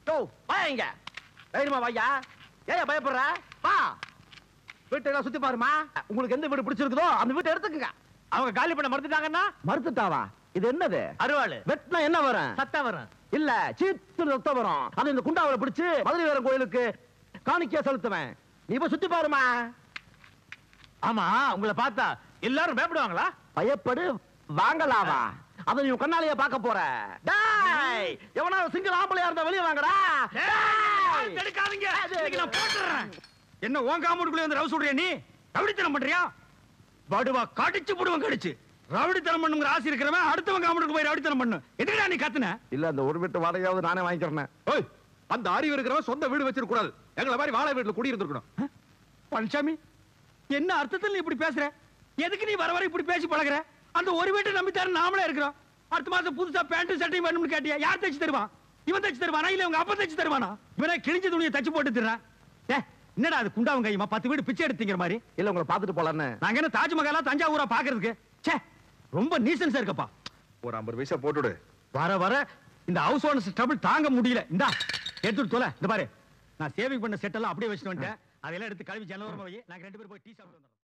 யோ வா இங்க தைரியமா வாயா ஏன் பயப்படுற வா வீட்டை சுத்தி பாருமா உங்களுக்கு எந்த வீடு பிடிச்சிருக்குதோ அந்த வீட்டை எடுத்துக்கங்க அவங்க காலி பண்ண மறுத்துட்டாங்கன்னா மறுத்துட்டாவா இது என்னது அருவாள் வெட்டினா என்ன வரும் சத்தம் வரும் இல்ல சீத்து ரத்தம் வரும் அது இந்த குண்டாவில பிடிச்சு மதுரை வீரன் கோயிலுக்கு காணிக்கையா செலுத்துவேன் நீ போய் சுத்தி பாருமா ஆமா உங்களை பார்த்தா எல்லாரும் பயப்படுவாங்களா பயப்படு வாங்கலாவா அதை நீ உன் கண்ணாலேயே பார்க்க போற டேய் எவனாவது சிங்கிள் ஆம்பளையா இருந்தா வெளியே வாங்கடா டேய்! தடுக்காதீங்க இன்னைக்கு நான் போட்டுறேன் என்ன உன் காம்பவுண்டுக்குள்ள வந்து ரவு சொல்றியா நீ ரவுடித்தனம் பண்றியா படுவா கடிச்சு புடுவன் கடிச்சு ரவுடித்தனம் பண்ணுங்கிற ஆசை இருக்கிறவன் அடுத்தவன் காம்பவுண்டுக்கு போய் ரவுடித்தனம் பண்ணு எதுக்குடா நீ கத்துன இல்ல அந்த ஒரு வீட்டு வாடகையாவது நானே வாங்கிக்கிறேன் ஓய் அந்த அறிவு இருக்கிறவன் சொந்த வீடு வச்சிருக்க கூடாது எங்களை மாதிரி வாழை வீட்டுல குடி இருந்திருக்கணும் பழனிசாமி என்ன அர்த்தத்தில் நீ இப்படி பேசுற எதுக்கு நீ வர வர இப்படி பேசி பழகுற அந்த ஒரு வீட்டை நம்பித்தாரு நாமளே இருக்கிறோம் அடுத்த மாசம் புதுசா பேண்ட் சட்டையும் வேணும்னு கேட்டியா யார் தைச்சு தருவான் இவன் தைச்சு தருவானா இல்ல உங்க அப்பா தைச்சு தருவானா இவனே கிழிஞ்ச துணியை தச்சு போட்டு தர்றான் ஏ என்னடா அது குண்டாவும் கையுமா பத்து வீடு பிச்சை எடுத்தீங்கிற மாதிரி இல்ல உங்களை பாத்துட்டு போலான்னு நாங்க என்ன தாஜ்மஹாலா தஞ்சாவூரா பாக்குறதுக்கு ச்சே ரொம்ப நீசன்ஸா இருக்கப்பா ஒரு ஐம்பது பைசா போட்டுடு வர வர இந்த ஹவுஸ் ஓனர்ஸ் ட்ரபிள் தாங்க முடியல இந்தா எடுத்துட்டு தொலை இந்த பாரு நான் சேவிங் பண்ண செட் எல்லாம் அப்படியே வச்சுட்டு வந்துட்டேன் அதெல்லாம் எடுத்து கழுவி ஜனவரம் போய் நாங்க ரெண்டு பேரும் போய் டீ சாப்பிட்டு வந்துடுறோம்